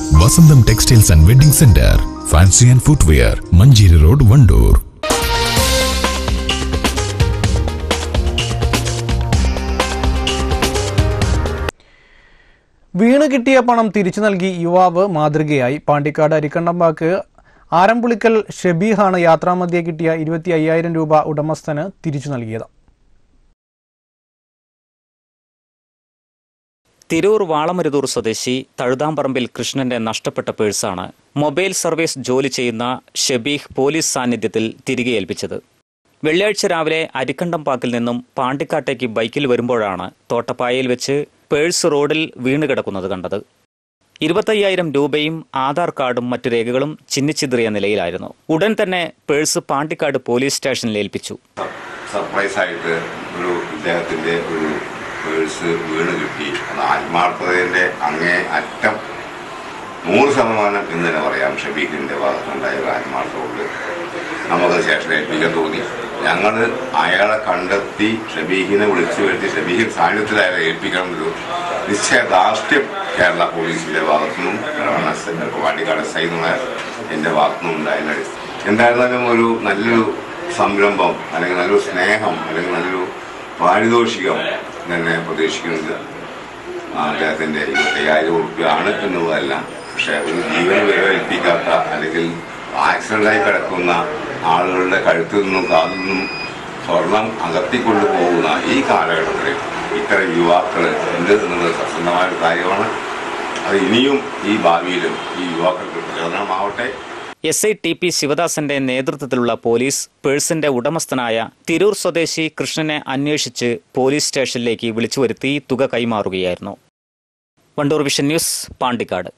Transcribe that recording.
വസന്തം textiles and wedding centre fancy and footwear Manjeri road Wandoor വീണ് കിട്ടിയ പണം തിരിച്ചു നൽകി യുവാവ് മാതൃകയായി പാണ്ടിക്കാട് അരിക്കണ്ടമ്പാക്ക് ആരംപുളിക്കൽ ഷെബീഹാണ് യാത്രാമധ്യേ കിട്ടിയ ഇരുപത്തി അയ്യായിരം രൂപ ഉടമസ്ഥന് തിരിച്ചു നൽകിയത് തിരൂർ വാളമരുതൂർ സ്വദേശി തഴുതാമ്പറമ്പിൽ കൃഷ്ണന്റെ നഷ്ടപ്പെട്ട പേഴ്സാണ് മൊബൈൽ സർവീസ് ജോലി ചെയ്യുന്ന ഷെബീഹ് പോലീസ് സാന്നിധ്യത്തിൽ തിരികെ ഏൽപ്പിച്ചത് വെള്ളിയാഴ്ച രാവിലെ അരിക്കണ്ടം പാക്കിൽ നിന്നും പാണ്ടിക്കാട്ടേക്ക് ബൈക്കിൽ വരുമ്പോഴാണ് തോട്ടപ്പായയിൽ വെച്ച് പേഴ്സ് റോഡിൽ വീണുകിടക്കുന്നത് കണ്ടത് ഇരുപത്തയ്യായിരം രൂപയും ആധാർ കാർഡും മറ്റു രേഖകളും ചിന്നിച്ചിതറിയ നിലയിലായിരുന്നു ഉടൻ തന്നെ പേഴ്സ് പാണ്ടിക്കാട് പോലീസ് സ്റ്റേഷനിൽ ഏൽപ്പിച്ചു സർപ്രൈസ് ആയിട്ട് ഒരു ഇദ്ദേഹത്തിന്റെ ഒരു പേഴ്സ് വീണ് കിട്ടി അത് ആത്മാർത്ഥതയുടെ അങ്ങേ അറ്റം നൂറ് ശതമാനം എന്ന് തന്നെ പറയാം ഷബീഖിന്റെ ഭാഗത്തുണ്ടായ ഒരു ആത്മാർത്ഥത കൊണ്ട് നമുക്ക് സ്റ്റേഷനിൽ ഏൽപ്പിക്കാൻ തോന്നി ഞങ്ങൾ അയാളെ കണ്ടെത്തി ഷബീഖിനെ വിളിച്ചു വരുത്തി ഷബീഖിൻ സാന്നിധ്യത്തിൽ അയാളെ ഏൽപ്പിക്കണം എന്നൊരു നിശ്ചയദാർഢ്യം കേരള പോലീസിന്റെ ഭാഗത്തുനിന്നും പാണ്ടിക്കാട് എസ് ഐ എന്നുള്ള എന്റെ ഭാഗത്തുനിന്നും ഉണ്ടായതിന്റെ അടിസ്ഥാനം എന്തായിരുന്നാലും ഒരു നല്ലൊരു സംരംഭം അല്ലെങ്കിൽ നല്ലൊരു സ്നേഹം അല്ലെങ്കിൽ നല്ലൊരു പാരിതോഷികം തന്നെ പ്രതീക്ഷിക്കുന്നത് അദ്ദേഹത്തിന്റെ ഇരുപത്തയ്യായിരം ഉറുപ്പ്യ ആണ് എന്നുള്ളതല്ല പക്ഷെ ഒരു ജീവൻ വിലവേൽപ്പിക്കാത്ത അല്ലെങ്കിൽ ആക്സിഡന്റായി കിടക്കുന്ന ആളുകളുടെ കഴുത്തിൽ നിന്നും കാതിൽ നിന്നും സ്വർണം അകത്തിക്കൊണ്ടു പോകുന്ന ഈ കാലഘട്ടത്തിൽ ഇത്തരം യുവാക്കൾ ഉണ്ട് എന്നുള്ളത് സത്യസന്ധമായ ഒരു കാര്യമാണ് അത് ഇനിയും ഈ ഭാവിയിലും ഈ യുവാക്കൾക്ക് പ്രചോദനമാവട്ടെ എസ് ഐ ടി പി ശിവദാസന്റെ നേതൃത്വത്തിലുള്ള പോലീസ് പേഴ്സിന്റെ ഉടമസ്ഥനായ തിരൂർ സ്വദേശി കൃഷ്ണനെ അന്വേഷിച്ച് പോലീസ് സ്റ്റേഷനിലേക്ക് വിളിച്ചു വരുത്തി തുക കൈമാറുകയായിരുന്നു വണ്ടൂർ വിഷൻ ന്യൂസ് പാണ്ടിക്കാട്